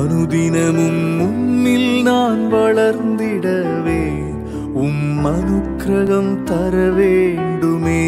அனுதினமும் உம்மில் நான் வளர்ந்திடவே உம் அனுக்கிரகம் தர வேண்டுமே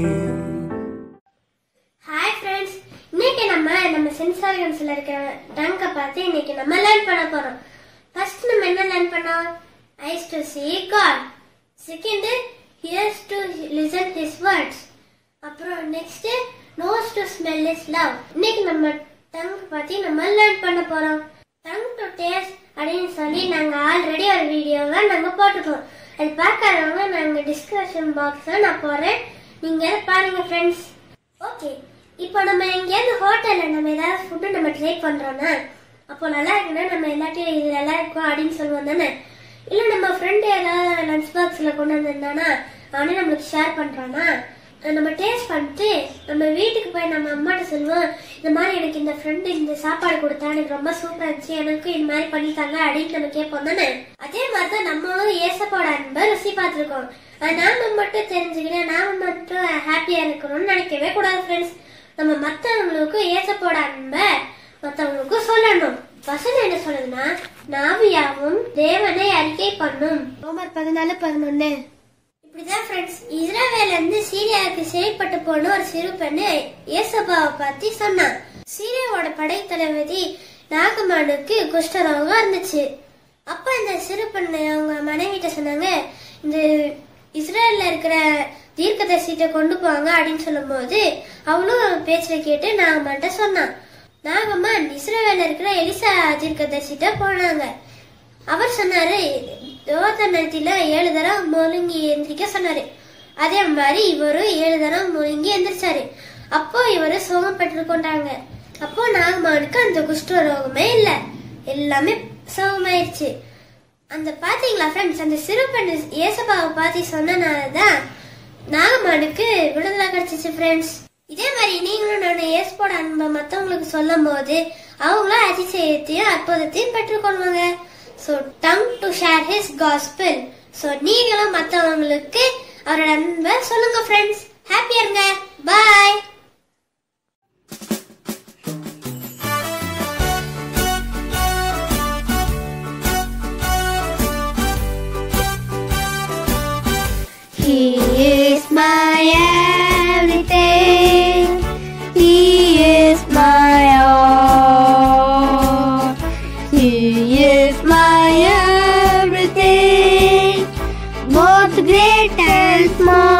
ஹாய் ஃப்ரெண்ட்ஸ் இன்னைக்கு நம்ம நம்ம சென்சாரியன்ஸ்ல இருக்கிற டங்கை பார்த்து இன்னைக்கு நம்ம லேர்ன் பண்ண போறோம் ஃபர்ஸ்ட் நம்ம என்ன லேர்ன் பண்ணோம் eyes to see God second ears to listen his words அப்புறம் next nose to smell his love இன்னைக்கு நம்ம டங் பத்தி நம்ம லேர்ன் பண்ண போறோம் டங் டு டேஸ்ட் அப்படின்னு சொல்லி நாங்க ஆல்ரெடி ஒரு வீடியோவை நாங்க போட்டுருக்கோம் அது பார்க்காதவங்க நாங்க டிஸ்கிரிப்ஷன் பாக்ஸ்ல நான் போறேன் நீங்க அதை பாருங்க ஃப்ரெண்ட்ஸ் ஓகே இப்போ நம்ம எங்கேயாவது ஹோட்டல்ல நம்ம ஏதாவது ஃபுட்டு நம்ம ட்ரை பண்றோம்னா அப்போ நல்லா இருக்குன்னா நம்ம எல்லாத்தையும் இது நல்லா இருக்கும் அப்படின்னு சொல்லுவோம் தானே இல்ல நம்ம ஃப்ரெண்டு ஏதாவது லஞ்ச் பாக்ஸ்ல கொண்டு வந்திருந்தானா அவனே நம்மளுக்கு ஷேர் பண்றானா அஹ் நம்ம டேஸ்ட் பண்ணிட்டு நம்ம வீட்டுக்கு போய் நம்ம அம்மாட்ட சொல்லுவோம் இந்த மாதிரி எனக்கு இந்த ஃப்ரெண்டு இந்த சாப்பாடு கொடுத்தா எனக்கு ரொம்ப சூப்பரா இருந்துச்சு எனக்கு இந்த மாதிரி பண்ணித்தாங்க அப்படின்னு நம்ம கேட்போம் தானே அதே மாதிரி தான் நம்மளும் ஏசப்போட அன்பை ருசி பார்த்துருக்கோம் அது நாம மட்டும் தெரிஞ்சுக்கிட்டு நாம மட்டும் ஹாப்பியா இருக்கணும்னு நினைக்கவே கூடாது ஃப்ரெண்ட்ஸ் நம்ம மத்தவங்களுக்கும் ஏசப்போட அன்பை மத்தவங்களுக்கும் சொல்லணும் வசனம் என்ன சொல்லுதுன்னா நாவியாவும் தேவனை அறிக்கை பண்ணும் ரோமர் பதினாலு பதினொன்னு இப்படிதான் ஃப்ரெண்ட்ஸ் இஸ்ரேவேல இருந்து சீரியாவுக்கு சிறைப்பட்டு போன ஒரு சிறு பெண்ணு ஏசப்பாவை பத்தி சொன்னான் சீரியாவோட படைத்தளபதி நாகமானுக்கு குஷ்டரோகம் இருந்துச்சு அப்ப இந்த சிறு பெண்ணு அவங்க மனைவிட்ட சொன்னாங்க இந்த இஸ்ரேல்ல இருக்கிற தீர்க்கதரிசிட்ட கொண்டு போவாங்க அப்படின்னு சொல்லும்போது அவளும் பேச்சை கேட்டு நாகமான்ட்ட சொன்னான் நாகமான் இஸ்ரேவேல இருக்கிற எலிசா தீர்க்கதரிசிட்ட போனாங்க அவர் சொன்னாரு யோதனத்தில ஏழு தரம் முழுங்கி எந்திரிக்க சொன்னாரு அதே மாதிரி இவரும் ஏழு தரம் முழுங்கி எந்திரிச்சாரு அப்போ இவரு சுகம் பெற்று கொண்டாங்க அப்போ நாகமானுக்கு அந்த குஷ்ட ரோகமே இல்ல எல்லாமே சுகமாயிருச்சு அந்த பாத்தீங்களா ஃப்ரெண்ட்ஸ் அந்த சிறு பெண் ஏசப்பாவை பார்த்து சொன்னனாலதான் நாகமானுக்கு விடுதலை கிடைச்சிச்சு ஃப்ரெண்ட்ஸ் இதே மாதிரி நீங்களும் நான் ஏசப்போட அன்பை மத்தவங்களுக்கு சொல்லும் போது அவங்களும் அதிசயத்தையும் அற்புதத்தையும் பெற்றுக்கொள்வாங்க so tongue to share his gospel so நீங்களும் மற்றவங்களுக்கு அவரோட அன்பை சொல்லுங்க ஃப்ரெண்ட்ஸ் ஹாப்பியா இருங்க பாய் He is my everything. He is my all. He is my everything, both great and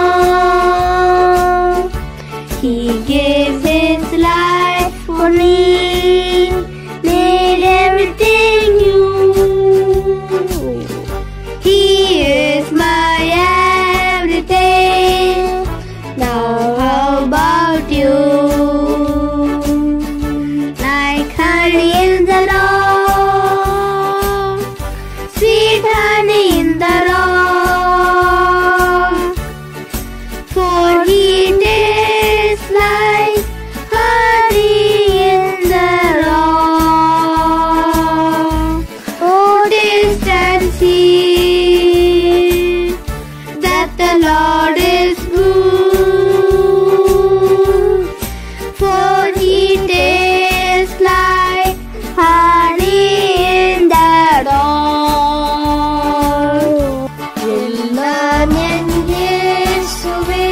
small. He gave his life for me, made everything new. He is my everything. Now how about you? Like honey in the rock, sweet honey in the rock. For he tastes like honey in the rock. Oh, taste and see that the Lord is good. For he tastes like honey in the rock. எல்லாம் என் இயேசுவே,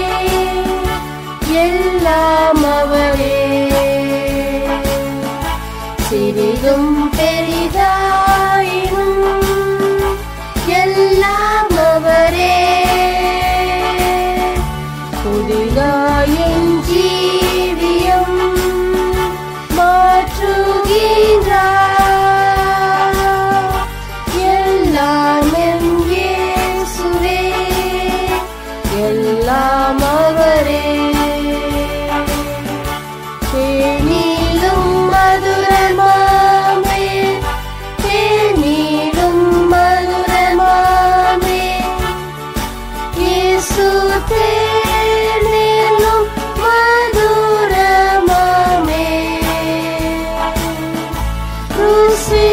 எல்லாம் அவரே சிறிதும் பெரிதாயினும் எல்லாம் அவரே புதிதாயின் ஜீவியம் மாற்றுகின்றார் எல்லாம் என் இயேசுவே எல்லாம் அவரே தேனிலும் மதுரமாமே தேனிலும் மதுரமாமே இயேசு தேனிலும் மதுரமாமே ருசி